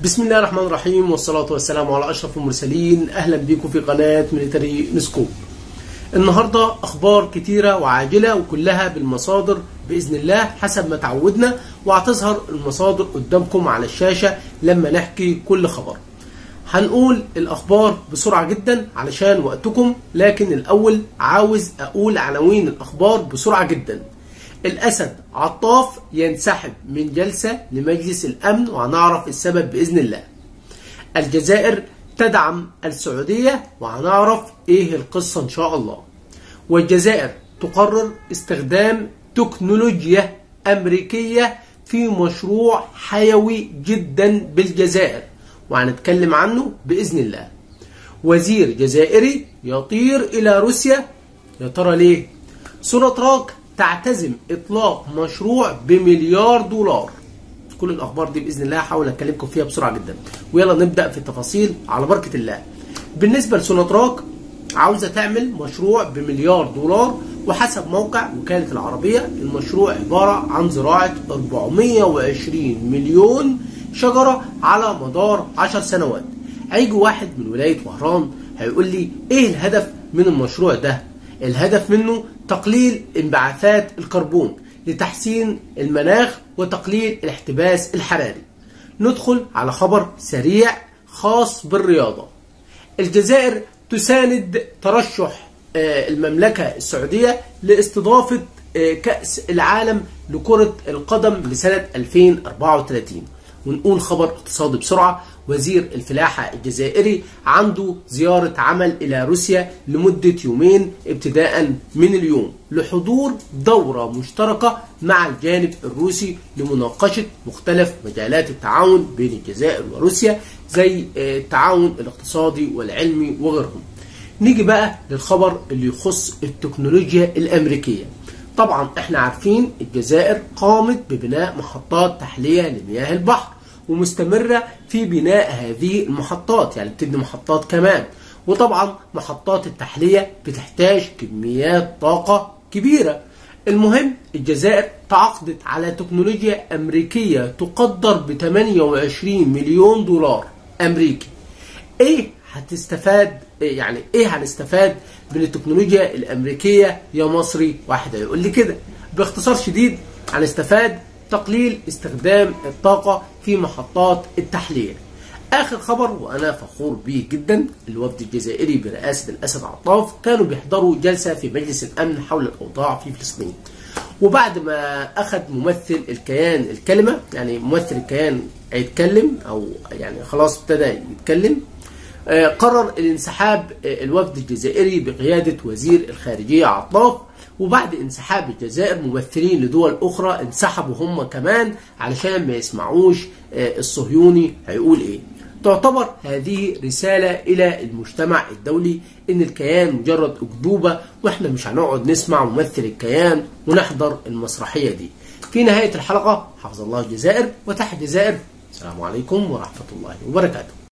بسم الله الرحمن الرحيم والصلاة والسلام على أشرف المرسلين أهلا بكم في قناة ميليتري نسكوب النهاردة أخبار كتيرة وعاجلة وكلها بالمصادر بإذن الله حسب ما تعودنا وهتظهر المصادر قدامكم على الشاشة لما نحكي كل خبر هنقول الأخبار بسرعة جدا علشان وقتكم لكن الأول عاوز أقول عناوين الأخبار بسرعة جدا الأسد عطاف ينسحب من جلسة لمجلس الأمن وهنعرف السبب بإذن الله الجزائر تدعم السعودية وهنعرف إيه القصة إن شاء الله والجزائر تقرر استخدام تكنولوجيا أمريكية في مشروع حيوي جدا بالجزائر وهنتكلم عنه بإذن الله وزير جزائري يطير إلى روسيا يا ترى ليه؟ سوناتراك تعتزم اطلاق مشروع بمليار دولار كل الاخبار دي باذن الله هحاول اتكلمكم فيها بسرعه جدا ويلا نبدا في التفاصيل على بركه الله بالنسبه لسوناتراك عاوزه تعمل مشروع بمليار دولار وحسب موقع وكاله العربيه المشروع عباره عن زراعه 420 مليون شجره على مدار 10 سنوات هيجي واحد من ولايه وهران هيقول لي ايه الهدف من المشروع ده الهدف منه تقليل انبعاثات الكربون لتحسين المناخ وتقليل الاحتباس الحراري ندخل على خبر سريع خاص بالرياضة الجزائر تساند ترشح المملكة السعودية لاستضافة كأس العالم لكرة القدم لسنة 2034 ونقول خبر اقتصادي بسرعة وزير الفلاحة الجزائري عنده زيارة عمل إلى روسيا لمدة يومين ابتداء من اليوم لحضور دورة مشتركة مع الجانب الروسي لمناقشة مختلف مجالات التعاون بين الجزائر وروسيا زي التعاون الاقتصادي والعلمي وغيرهم نيجي بقى للخبر اللي يخص التكنولوجيا الأمريكية طبعا احنا عارفين الجزائر قامت ببناء محطات تحلية لمياه البحر ومستمرة في بناء هذه المحطات يعني بتبني محطات كمان وطبعا محطات التحلية بتحتاج كميات طاقة كبيرة المهم الجزائر تعاقدت على تكنولوجيا أمريكية تقدر ب 28 مليون دولار أمريكي إيه هتستفاد يعني ايه هنستفاد من التكنولوجيا الامريكيه يا مصري واحد هيقول لي كده باختصار شديد هنستفاد تقليل استخدام الطاقه في محطات التحليه اخر خبر وانا فخور به جدا الوفد الجزائري برئاسه الاسد عطاف كانوا بيحضروا جلسه في مجلس الامن حول الاوضاع في فلسطين وبعد ما اخذ ممثل الكيان الكلمه يعني ممثل الكيان هيتكلم او يعني خلاص ابتدى يتكلم قرر الانسحاب الوفد الجزائري بقيادة وزير الخارجية عطاف وبعد انسحاب الجزائر ممثلين لدول أخرى انسحبوا هم كمان علشان ما يسمعوش الصهيوني هيقول إيه تعتبر هذه رسالة إلى المجتمع الدولي إن الكيان مجرد أكذوبة وإحنا مش هنقعد نسمع ممثل الكيان ونحضر المسرحية دي في نهاية الحلقة حفظ الله الجزائر وتحت الجزائر السلام عليكم ورحمة الله وبركاته